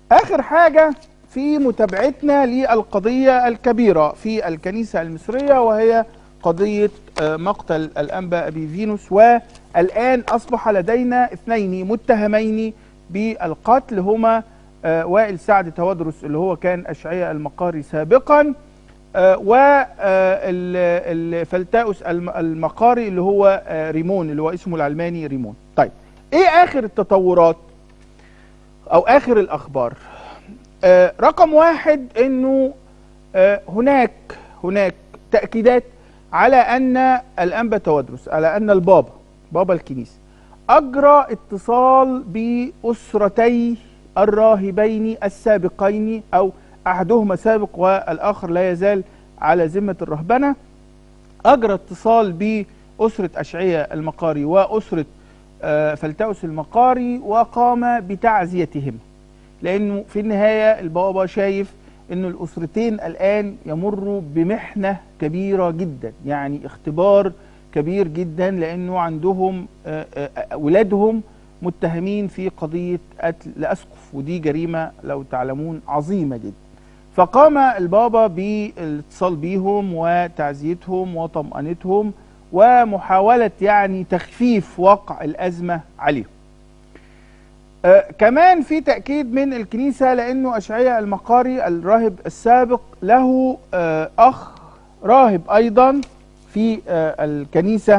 اخر حاجه في متابعتنا للقضيه الكبيره في الكنيسه المصريه وهي قضيه آه، مقتل الانبا ابي فينوس والان اصبح لدينا اثنين متهمين بالقتل هما آه، وائل سعد توادرس اللي هو كان اشعياء المقاري سابقا وفلتاؤس المقاري اللي هو آه، ريمون اللي هو اسمه العلماني ريمون طيب ايه اخر التطورات او اخر الاخبار آه، رقم واحد انه آه، هناك هناك تاكيدات على ان الانبا توادرس على ان البابا بابا الكنيسه اجرى اتصال باسرتي الراهبين السابقين او احدهما سابق والاخر لا يزال على ذمه الرهبنه اجرى اتصال باسره اشعياء المقاري واسره آه، فلتاؤس المقاري وقام بتعزيتهم لانه في النهايه البابا شايف ان الاسرتين الان يمروا بمحنه كبيره جدا يعني اختبار كبير جدا لانه عندهم آه، آه، ولادهم متهمين في قضيه قتل لاسقف ودي جريمه لو تعلمون عظيمه جدا فقام البابا بالاتصال بيهم وتعزيتهم وطمأنتهم ومحاولة يعني تخفيف وقع الأزمة عليهم آه كمان في تأكيد من الكنيسة لأنه أشعياء المقاري الراهب السابق له آه أخ راهب أيضا في آه الكنيسة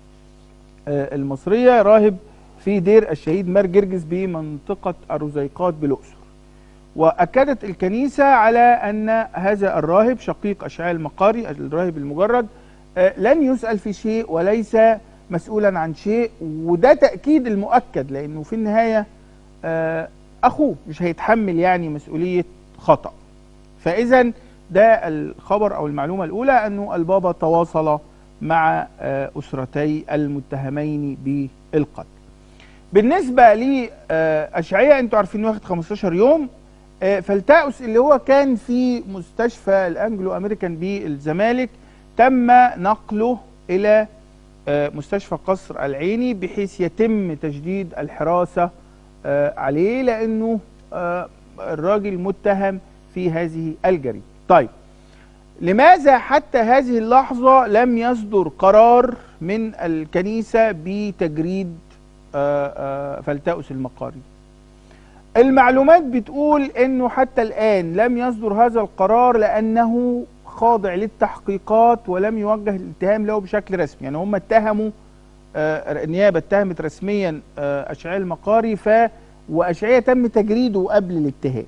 آه المصرية راهب في دير الشهيد مار جرجس بمنطقة أروزيقات بالأقصر وأكدت الكنيسة على أن هذا الراهب شقيق أشعياء المقاري الراهب المجرد آه، لن يسأل في شيء وليس مسؤولا عن شيء وده تأكيد المؤكد لأنه في النهاية آه، أخوه مش هيتحمل يعني مسؤولية خطأ فإذا ده الخبر أو المعلومة الأولى أنه البابا تواصل مع آه، أسرتي المتهمين بالقتل بالنسبة لأشعياء أنتوا عارفين إنه واخد 15 يوم آه، فلتاؤس اللي هو كان في مستشفى الأنجلو أمريكان بالزمالك تم نقله إلى آه، مستشفى قصر العيني بحيث يتم تجديد الحراسة آه، عليه لأنه آه، الراجل متهم في هذه الجريمة طيب لماذا حتى هذه اللحظة لم يصدر قرار من الكنيسة بتجريد آه، آه، فلتاؤس المقاري المعلومات بتقول انه حتى الان لم يصدر هذا القرار لانه خاضع للتحقيقات ولم يوجه الاتهام له بشكل رسمي يعني هم اتهموا آه، النيابه اتهمت رسميا آه، اشعياء المقاري ف واشعياء تم تجريده قبل الاتهام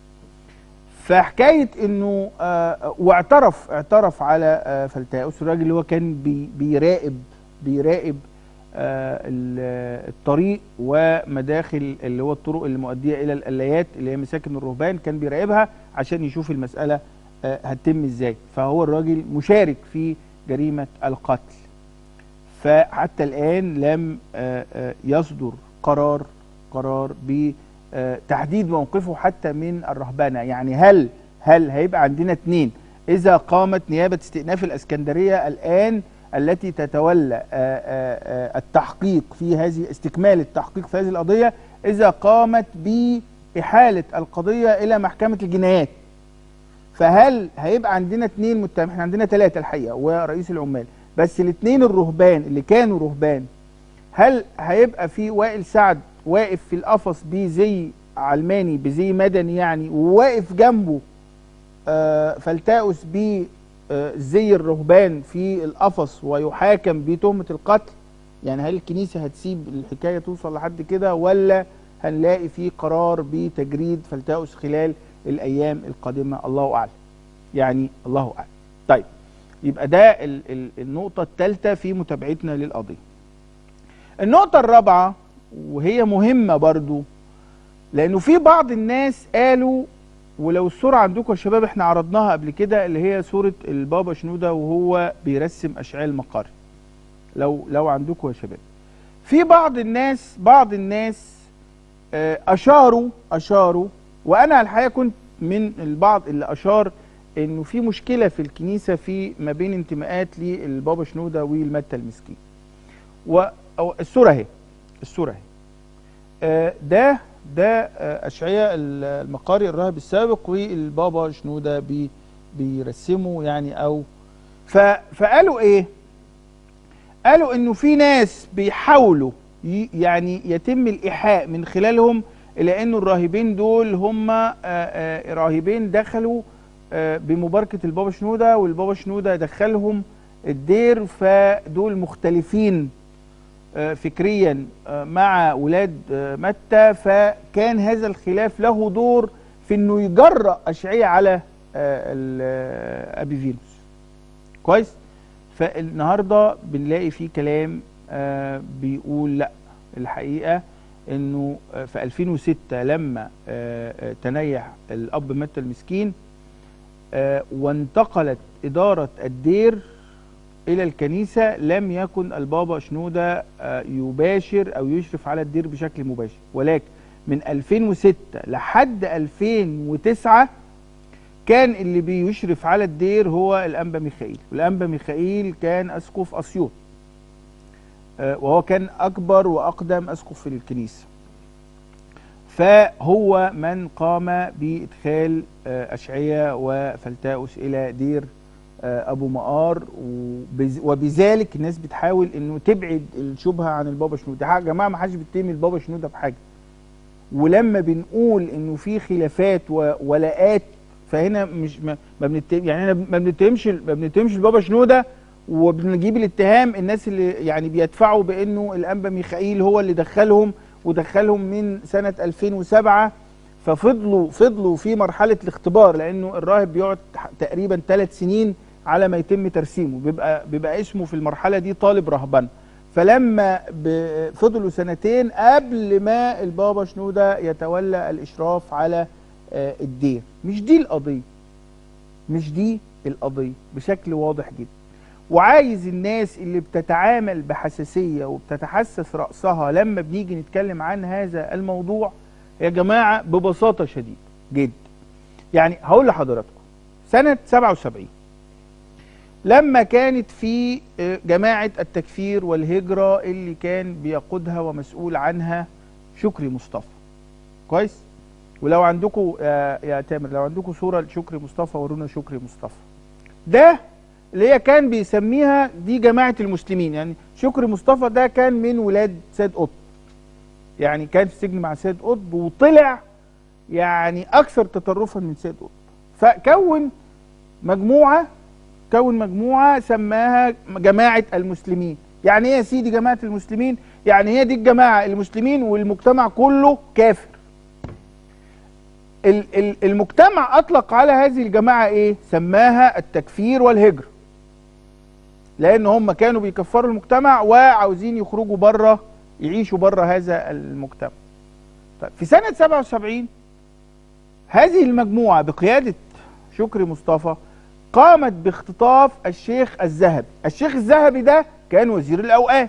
فحكايه انه آه، واعترف اعترف على آه، فلتاؤس الراجل اللي هو كان بي بيراقب بيراقب آه، ال- الطريق ومداخل اللي هو الطرق المؤديه الى القلايات اللي هي مساكن الرهبان كان بيراقبها عشان يشوف المساله آه، هتتم ازاي فهو الراجل مشارك في جريمه القتل فحتى الان لم آه، آه، يصدر قرار قرار بتحديد موقفه حتى من الرهبنه يعني هل هل هيبقى عندنا اثنين اذا قامت نيابه استئناف الاسكندريه الان التي تتولى آه، آه، آه، التحقيق في هذه استكمال التحقيق في هذه القضيه اذا قامت باحاله القضيه الى محكمه الجنايات فهل هيبقى عندنا اثنين متهم احنا عندنا ثلاثه الحقيقه ورئيس العمال بس الاثنين الرهبان اللي كانوا رهبان هل هيبقى في وائل سعد واقف في القفص بزي علماني بزي مدني يعني وواقف جنبه آه، فلتاؤس بزي الرهبان في القفص ويحاكم بتهمة القتل يعني هل الكنيسة هتسيب الحكاية توصل لحد كده ولا هنلاقي في قرار بتجريد فلتاؤس خلال الأيام القادمة الله أعلم يعني الله أعلم طيب يبقى ده ال- ال- النقطة الثالثة في متابعتنا للقضية النقطة الرابعة وهي مهمة برضو لأنه في بعض الناس قالوا ولو الصورة عندكم يا شباب احنا عرضناها قبل كده اللي هي صورة البابا شنودة وهو بيرسم أشعال المقاري لو لو عندكم يا شباب في بعض الناس بعض الناس آه، أشاروا أشاروا وأنا الحقيقة كنت من البعض اللي أشار إنه في مشكلة في الكنيسة في ما بين انتماءات للبابا شنودة والمتى المسكين والصورة اهي الصورة اهي آه، ده ده آه، اشعياء ال- المقاري الراهب السابق والبابا شنوده بي بيرسموا يعني او ف فقالوا ايه قالوا انه في ناس بيحاولوا ي- يعني يتم الايحاء من خلالهم الى انه الراهبين دول هم آه، آه، راهبين دخلوا آه، بمباركه البابا شنوده والبابا شنوده دخلهم الدير فدول مختلفين آه، فكريا آه، مع ولاد آه، متى فكان هذا الخلاف له دور في انه يجرأ اشعياء على آه، ال- آه، ابي فينوس كويس فالنهارده بنلاقي فيه كلام آه، بيقول لا الحقيقه انه آه، في 2006 لما آه، آه، تنيح الاب متى المسكين آه، وانتقلت اداره الدير الى الكنيسه لم يكن البابا شنوده آه، يباشر او يشرف على الدير بشكل مباشر ولكن من 2006 لحد 2009 كان اللي بيشرف على الدير هو الانبا ميخائيل والانبا ميخائيل كان اسقف اسيوط آه، وهو كان اكبر واقدم اسقف في الكنيسه فهو من قام بادخال آه، اشعياء وفلتاؤس الى دير آه، ابو مقار وبز- وبذلك الناس بتحاول انه تبعد الشبهه عن البابا شنوده يا جماعه ما حدش بيتهم البابا شنوده بحاجه ولما بنقول انه في خلافات وولاءات فهنا مش ما ما بنتهم يعني احنا ما بنتهمش ما بنتهمش البابا شنوده وبنجيب الاتهام الناس اللي يعني بيدفعوا بانه الانبا ميخائيل هو اللي دخلهم ودخلهم من سنه 2007 ففضلوا فضلوا في مرحله الاختبار لانه الراهب بيقعد تقريبا ثلاث سنين على ما يتم ترسيمه بيبقى بيبقى اسمه في المرحله دي طالب رهبنه فلما ب- فضلوا سنتين قبل ما البابا شنوده يتولى الاشراف على آه، الدير مش دي القضيه مش دي القضيه بشكل واضح جدا وعايز الناس اللي بتتعامل بحساسيه وبتتحسس راسها لما بنيجي نتكلم عن هذا الموضوع يا جماعه ببساطه شديده جدا يعني هقول لحضراتكم سنه 77 لما كانت في آه، جماعة التكفير والهجرة اللي كان بيقودها ومسؤول عنها شكري مصطفى كويس ولو عندكم يا, يا تامر لو عندكم صورة لشكري مصطفى ورونا شكري مصطفى ده اللي هي كان بيسميها دي جماعة المسلمين يعني شكري مصطفى ده كان من ولاد سيد قطب يعني كان في السجن مع سيد قطب وطلع يعني أكثر تطرفا من سيد قطب فكون مجموعة كون مجموعة سماها جماعة المسلمين يعني ايه يا سيدي جماعة المسلمين يعني هي دي الجماعة المسلمين والمجتمع كله كافر ال- ال- المجتمع أطلق على هذه الجماعة ايه سماها التكفير والهجرة لأن هم كانوا بيكفروا المجتمع وعاوزين يخرجوا بره يعيشوا بره هذا المجتمع طيب في سنة 77 هذه المجموعة بقيادة شكري مصطفى قامت باختطاف الشيخ الذهبي الشيخ الذهبي ده كان وزير الأوقاف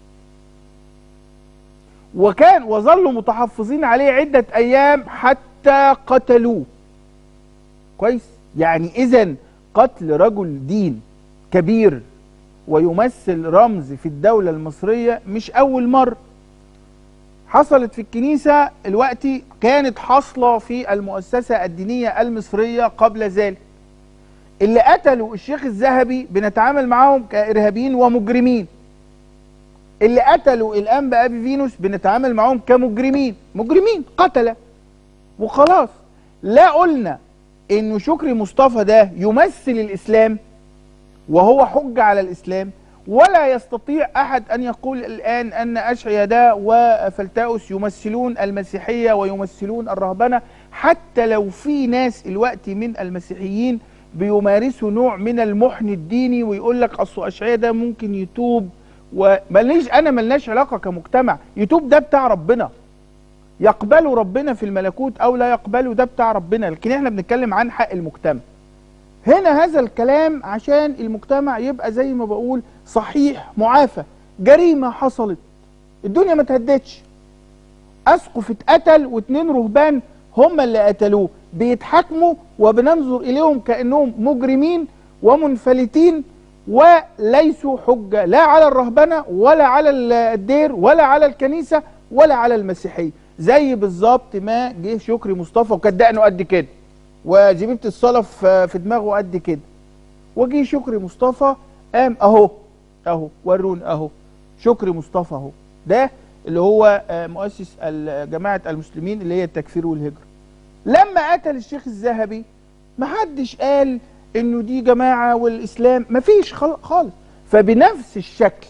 وكان وظلوا متحفظين عليه عدة أيام حتى قتلوه كويس يعني إذا قتل رجل دين كبير ويمثل رمز في الدولة المصرية مش أول مرة حصلت في الكنيسة الوقت كانت حاصلة في المؤسسة الدينية المصرية قبل ذلك اللي قتلوا الشيخ الذهبي بنتعامل معاهم كإرهابيين ومجرمين اللي قتلوا الأنبا أبي فينوس بنتعامل معاهم كمجرمين مجرمين قتلة وخلاص لا قلنا إنه شكري مصطفى ده يمثل الإسلام وهو حجة على الإسلام ولا يستطيع أحد أن يقول الآن أن أشعيا ده وفلتاؤس يمثلون المسيحية ويمثلون الرهبنة حتى لو في ناس الوقت من المسيحيين بيمارسوا نوع من المحن الديني ويقول لك اصل اشعياء ده ممكن يتوب وماليش انا ملناش علاقه كمجتمع يتوب ده بتاع ربنا يقبله ربنا في الملكوت او لا يقبله ده بتاع ربنا لكن احنا بنتكلم عن حق المجتمع هنا هذا الكلام عشان المجتمع يبقى زي ما بقول صحيح معافى جريمه حصلت الدنيا ما تهدتش اسقف اتقتل واتنين رهبان هم اللي قتلوه بيتحاكموا وبننظر اليهم كانهم مجرمين ومنفلتين وليسوا حجه لا على الرهبنه ولا على الدير ولا على الكنيسه ولا على المسيحيه زي بالظبط ما جه شكري مصطفى وكان دقنه قد كده وزبيبه الصلاه في في دماغه قد كده وجه شكري مصطفى قام اهو اهو ورون اهو شكري مصطفى اهو ده اللي هو آه، مؤسس ال- جماعه المسلمين اللي هي التكفير والهجره لما قتل الشيخ الذهبي محدش قال انه دي جماعه والاسلام مفيش خال- خالص فبنفس الشكل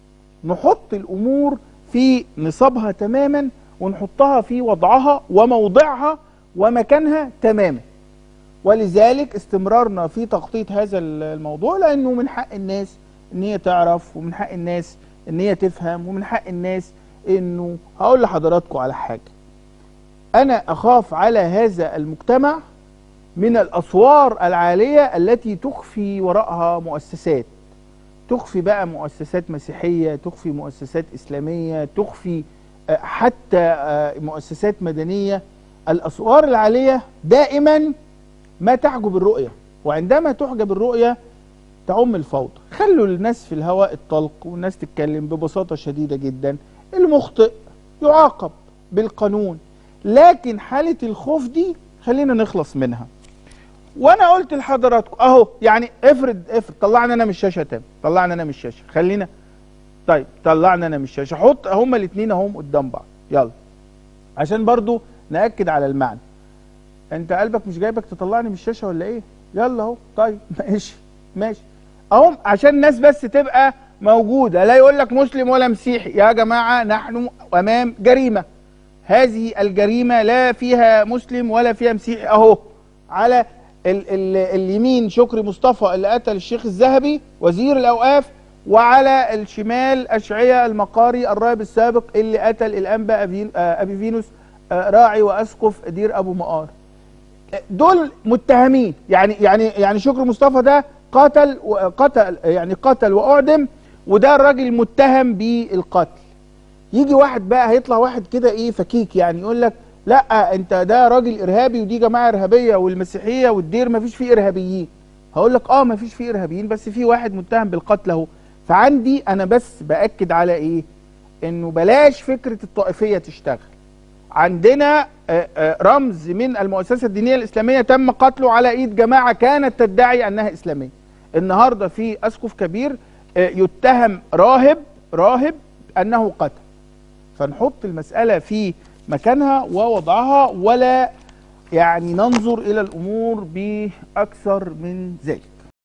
نحط الامور في نصابها تماما ونحطها في وضعها وموضعها ومكانها تماما ولذلك استمرارنا في تغطيه هذا الموضوع لانه من حق الناس ان هي تعرف ومن حق الناس ان هي تفهم ومن حق الناس انه هقول لحضراتكم على حاجه انا اخاف على هذا المجتمع من الاسوار العاليه التي تخفي وراءها مؤسسات تخفي بقى مؤسسات مسيحيه تخفي مؤسسات اسلاميه تخفي آه، حتى آه، مؤسسات مدنيه الاسوار العاليه دائما ما تحجب الرؤيه وعندما تحجب الرؤيه تعم الفوضى خلوا الناس في الهواء الطلق والناس تتكلم ببساطه شديده جدا المخطئ يعاقب بالقانون لكن حاله الخوف دي خلينا نخلص منها وانا قلت لحضراتكم اهو يعني افرض افرض طلعنا انا من الشاشه تاني طلعنا انا من الشاشه خلينا طيب طلعنا انا من الشاشه حط هما الاثنين اهم قدام بعض يلا عشان برضو ناكد على المعنى انت قلبك مش جايبك تطلعني من الشاشه ولا ايه يلا اهو طيب ماشي ماشي اهم عشان الناس بس تبقى موجوده لا يقول لك مسلم ولا مسيحي يا جماعه نحن امام جريمه هذه الجريمه لا فيها مسلم ولا فيها مسيحي اهو على ال ال اليمين شكري مصطفى اللي قتل الشيخ الذهبي وزير الاوقاف وعلى الشمال اشعياء المقاري الراهب السابق اللي قتل الانبا أبي, آه، ابي فينوس آه، راعي واسقف دير ابو مقار دول متهمين يعني يعني يعني شكري مصطفى ده قتل قتل يعني قتل واعدم وده الراجل متهم بالقتل يجي واحد بقى هيطلع واحد كده ايه فكيك يعني يقول لك لا انت ده راجل ارهابي ودي جماعه ارهابيه والمسيحيه والدير ما فيش فيه ارهابيين هقول لك اه ما فيش فيه ارهابيين بس في واحد متهم بالقتل اهو فعندي انا بس باكد على ايه انه بلاش فكره الطائفيه تشتغل عندنا آه، آه، رمز من المؤسسه الدينيه الاسلاميه تم قتله على ايد جماعه كانت تدعي انها اسلاميه النهارده في اسقف كبير آه، يتهم راهب راهب انه قتل فنحط المسألة في مكانها ووضعها ولا يعني ننظر إلى الأمور بأكثر من ذلك